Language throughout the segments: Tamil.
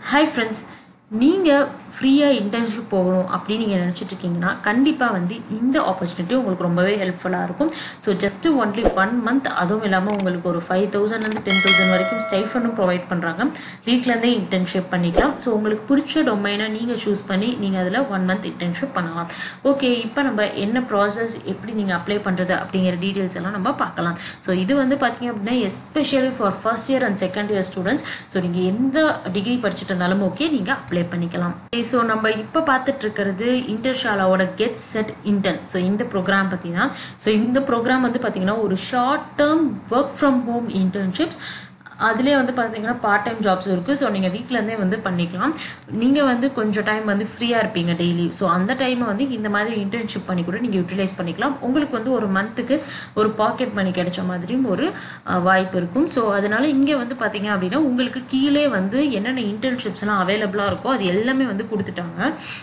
ஹாய் ஃப்ரெண்ட்ஸ் நீங்கள் ஃப்ரீயாக இன்டர்ன்ஷிப் போகணும் அப்படின்னு நீங்கள் நினச்சிட்டு இருக்கீங்கன்னா கண்டிப்பாக வந்து இந்த ஆப்பர்ச்சுனிட்டி உங்களுக்கு ரொம்பவே ஹெல்ப்ஃபுல்லாக இருக்கும் so just only one month அதுவும் இல்லாமல் உங்களுக்கு ஒரு ஃபைவ் தௌசண்ட்லேருந்து டென் தௌசண்ட் வரைக்கும் ஸ்டைஃபண்டும் ப்ரொவைட் பண்ணுறாங்க வீட்டிலேருந்தே இன்டர்ன்ஷிப் பண்ணிக்கலாம் ஸோ உங்களுக்கு பிடிச்ச டொமைனை நீங்கள் சூஸ் பண்ணி நீங்கள் அதில் ஒன் மந்த் இன்டர்ன்ஷிப் பண்ணலாம் ஓகே இப்போ நம்ம என்ன ப்ராசஸ் எப்படி நீங்கள் அப்ளை பண்ணுறது அப்படிங்கிற டீட்டெயில்ஸ் எல்லாம் நம்ம பார்க்கலாம் ஸோ இது வந்து பார்த்தீங்க அப்படின்னா especially for first year and second year students so நீங்கள் எந்த டிகிரி படிச்சுட்டு இருந்தாலும் ஓகே நீங்கள் அப்ளை பண்ணிக்கலாம் ஸோ நம்ம இப்போ பார்த்துட்டு இருக்கிறது இன்டர்ஷாலாவோட கெட் செட் இன்டர்ன் ஸோ இந்த ப்ரோக்ராம் பற்றி தான் ஸோ இந்த ப்ரோக்ராம் வந்து பார்த்தீங்கன்னா ஒரு short term work from home internships அதுலேயே வந்து பார்த்தீங்கன்னா பார்ட் டைம் ஜாப்ஸ் இருக்குது ஸோ நீங்கள் வீட்டிலேருந்தே வந்து பண்ணிக்கலாம் நீங்கள் வந்து கொஞ்சம் டைம் வந்து ஃப்ரீயாக இருப்பீங்க டெய்லி ஸோ அந்த டைமை வந்து இந்த மாதிரி இன்டர்ன்ஷிப் பண்ணி கூட நீங்கள் யூட்டிலைஸ் பண்ணிக்கலாம் உங்களுக்கு வந்து ஒரு மந்த்துக்கு ஒரு பாக்கெட் மணி கிடைச்ச மாதிரியும் ஒரு அஹ், வாய்ப்பு இருக்கும் ஸோ அதனால இங்கே வந்து பார்த்தீங்க அப்படின்னா உங்களுக்கு கீழே வந்து என்னென்ன இன்டர்ன்ஷிப்ஸ்லாம் அவைலபிளாக இருக்கோ அது எல்லாமே வந்து கொடுத்துட்டாங்க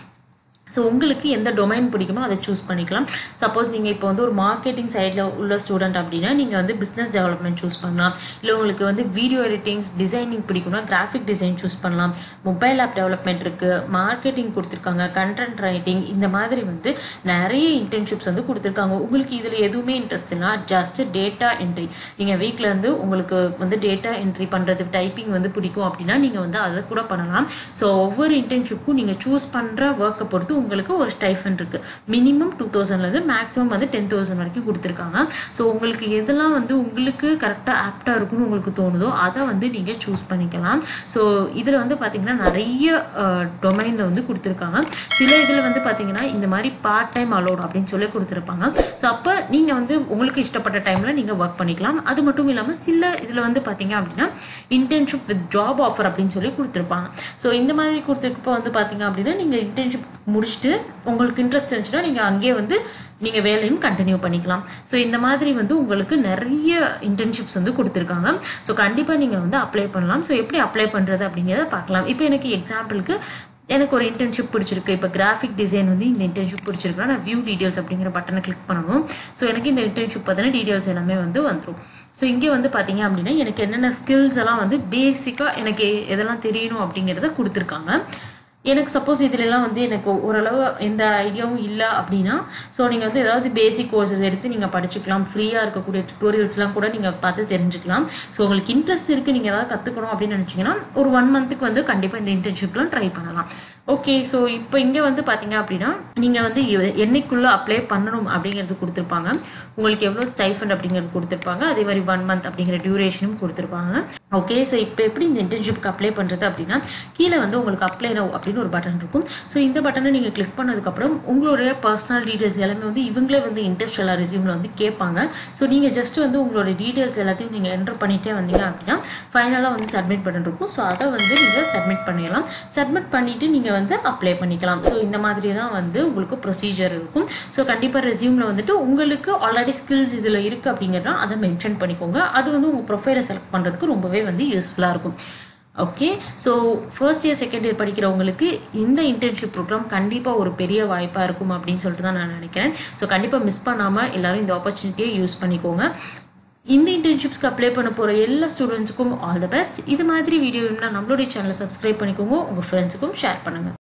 ஸோ உங்களுக்கு எந்த டொமைன் பிடிக்குமோ அதை சூஸ் பண்ணிக்கலாம் சப்போஸ் நீங்கள் இப்போ வந்து ஒரு மார்க்கெட்டிங் சைடில் உள்ள ஸ்டூடெண்ட் அப்படின்னா நீங்கள் வந்து பிஸ்னஸ் டெவலப்மெண்ட் சூஸ் பண்ணலாம் இல்லை உங்களுக்கு வந்து வீடியோ எடிட்டிங்ஸ் டிசைனிங் பிடிக்கும்னா கிராஃபிக் டிசைன் சூஸ் பண்ணலாம் மொபைல் ஆப் டெவலப்மெண்ட் இருக்குது மார்க்கெட்டிங் கொடுத்துருக்காங்க கண்டென்ட் ரைட்டிங் இந்த மாதிரி வந்து நிறைய இன்டர்ன்ஷிப்ஸ் வந்து கொடுத்துருக்காங்க உங்களுக்கு இதில் எதுவுமே இன்ட்ரெஸ்ட் இல்லைனா ஜஸ்ட் டேட்டா என்ட்ரி நீங்கள் வீட்டில் இருந்து உங்களுக்கு வந்து டேட்டா என்ட்ரி பண்ணுறது டைப்பிங் வந்து பிடிக்கும் அப்படின்னா நீங்கள் வந்து அதை கூட பண்ணலாம் ஸோ ஒவ்வொரு இன்டர்ன்ஷிப்புக்கும் நீங்கள் சூஸ் பண்ணுற ஒர்க்கை பொறுத்து உங்களுக்கு ஒரு ஸ்டைஃபன் இருக்கு மினிமம் டூ தௌசண்ட்லேருந்து மேக்ஸிமம் வந்து டென் தௌசண்ட் வரைக்கும் கொடுத்துருக்காங்க ஸோ உங்களுக்கு எதெல்லாம் வந்து உங்களுக்கு கரெக்டாக ஆப்டாக இருக்கும்னு உங்களுக்கு தோணுதோ அதை வந்து நீங்கள் சூஸ் பண்ணிக்கலாம் ஸோ இதில் வந்து பார்த்தீங்கன்னா நிறைய டொமைனில் வந்து கொடுத்துருக்காங்க சில இதில் வந்து பார்த்தீங்கன்னா இந்த மாதிரி பார்ட் டைம் அலோட் அப்படின்னு சொல்லி கொடுத்துருப்பாங்க ஸோ அப்போ நீங்கள் வந்து உங்களுக்கு இஷ்டப்பட்ட டைமில் நீங்கள் ஒர்க் பண்ணிக்கலாம் அது மட்டும் இல்லாமல் சில இதில் வந்து பார்த்தீங்க அப்படின்னா இன்டர்ன்ஷிப் வித் ஜாப் ஆஃபர் அப்படின்னு சொல்லி கொடுத்துருப்பாங்க ஸோ இந்த மாதிரி கொடுத்துருக்கப்போ வந்து பார்த்தீங்க அப்படின்னா நீங்கள் இன்டர்ன்ஷிப் முடிச்சுட்டு உங்களுக்கு இன்ட்ரெஸ்ட் இருந்துச்சுன்னா நீங்கள் அங்கேயே வந்து நீங்கள் வேலையும் கண்டினியூ பண்ணிக்கலாம் ஸோ இந்த மாதிரி வந்து உங்களுக்கு நிறைய இன்டர்ன்ஷிப்ஸ் வந்து கொடுத்துருக்காங்க ஸோ கண்டிப்பாக நீங்கள் வந்து அப்ளை பண்ணலாம் ஸோ எப்படி அப்ளை பண்ணுறது அப்படிங்கிறத பார்க்கலாம் இப்போ எனக்கு எக்ஸாம்பிளுக்கு எனக்கு ஒரு இன்டர்ன்ஷிப் பிடிச்சிருக்கு இப்போ கிராஃபிக் டிசைன் வந்து இந்த இன்டர்ன்ஷிப் பிடிச்சிருக்குன்னா நான் வியூ டீடைல்ஸ் அப்படிங்கிற பட்டனை கிளிக் பண்ணணும் ஸோ எனக்கு இந்த இன்டர்ன்ஷிப் பற்றின டீடைல்ஸ் எல்லாமே வந்து வந்துடும் ஸோ இங்கே வந்து பார்த்தீங்க அப்படின்னா எனக்கு என்னென்ன ஸ்கில்ஸ் எல்லாம் வந்து பேசிக்காக எனக்கு எதெல்லாம் தெரியணும் அப்படிங்கிறத கொடுத்துருக்காங்க எனக்கு சப்போஸ் இதுலலாம் வந்து எனக்கு ஓரளவு எந்த ஐடியாவும் இல்லை அப்படின்னா ஸோ நீங்கள் வந்து ஏதாவது பேசிக் கோர்சஸ் எடுத்து நீங்கள் படிச்சுக்கலாம் ஃப்ரீயாக இருக்கக்கூடிய டுட்டோரியல்ஸ்லாம் கூட நீங்கள் பார்த்து தெரிஞ்சுக்கலாம் ஸோ உங்களுக்கு இன்ட்ரெஸ்ட் இருக்குது நீங்கள் ஏதாவது கற்றுக்கணும் அப்படின்னு நினச்சிங்கன்னா ஒரு ஒன் மந்த்துக்கு வந்து கண்டிப்பாக இந்த இன்டர்ன்ஷிப்லாம் ட்ரை பண்ணலாம் ஓகே ஸோ இப்போ இங்கே வந்து பார்த்தீங்க அப்படின்னா நீங்கள் வந்து எ- என்னைக்குள்ளே அப்ளை பண்ணணும் அப்படிங்கிறது கொடுத்துருப்பாங்க உங்களுக்கு எவ்வளோ ஸ்டைஃபண்ட் அப்படிங்கிறது கொடுத்துருப்பாங்க அதே மாதிரி ஒன் மந்த் அப்படிங்கிற டியூரேஷனும் கொடுத்துருப்பாங்க ஓகே ஸோ இப்போ எப்படி இந்த இன்டர்ன்ஷிப்க்கு அப்ளை பண்ணுறது அப்படின்னா கீழே வந்து உங்களுக்கு அப்ளை நவ் அப்படின்னு ஒரு பட்டன் இருக்கும் ஸோ இந்த பட்டனை நீங்கள் கிளிக் பண்ணதுக்கப்புறம் உங்களுடைய பர்சனல் டீட்டெயில்ஸ் எல்லாமே வந்து இவங்களே வந்து இன்டர்ஷலா ரெசியூமில் வந்து கேட்பாங்க ஸோ நீங்கள் ஜஸ்ட் வந்து உங்களோட டீட்டெயில்ஸ் எல்லாத்தையும் நீங்கள் என்டர் பண்ணிட்டே வந்தீங்க அப்படின்னா ஃபைனலாக வந்து சப்மிட் பட்டன் இருக்கும் ஸோ அதை வந்து நீங்கள் சப்மிட் பண்ணிடலாம் சப்மிட் பண்ணிட்டு நீங்கள் வந்து அப்ளை பண்ணிக்கலாம் ஸோ இந்த மாதிரி தான் வந்து உங்களுக்கு ப்ரொசீஜர் இருக்கும் ஸோ கண்டிப்பாக ரெசியூமில் வந்துட்டு உங்களுக்கு ஆல்ரெடி ஸ்கில்ஸ் இதில் இருக்குது அப்படிங்கிறத அதை மென்ஷன் பண்ணிக்கோங்க அது வந்து உங்கள் ப்ரொஃபைலை செலக்ட் பண்ணுறதுக்கு ரொம்பவே வந்து யூஸ்ஃபுல்லாக இருக்கும் okay so first year second year படிக்கிறவங்களுக்கு இந்த இன்டர்ன்ஷிப் ப்ரோக்ராம் கண்டிப்பாக ஒரு பெரிய வாய்ப்பாக இருக்கும் அப்படின்னு சொல்லிட்டு தான் நான் நினைக்கிறேன் ஸோ கண்டிப்பாக மிஸ் பண்ணாமல் எல்லாரும் இந்த ஆப்பர்ச்சுனிட்டியை யூஸ் பண்ணிக்கோங்க இந்த இன்டர்ன்ஷிப்ஸ்க்கு அப்ளை பண்ண போகிற எல்லா ஸ்டூடெண்ட்ஸுக்கும் ஆல் த பெஸ்ட் இது மாதிரி வீடியோ வேணும்னா நம்மளுடைய சேனலை சப்ஸ்கிரைப் பண்ணிக்கோங்க உங்கள் ஃப்ரெண்ட்ஸுக்கும் ஷேர் பண்ணுங்கள்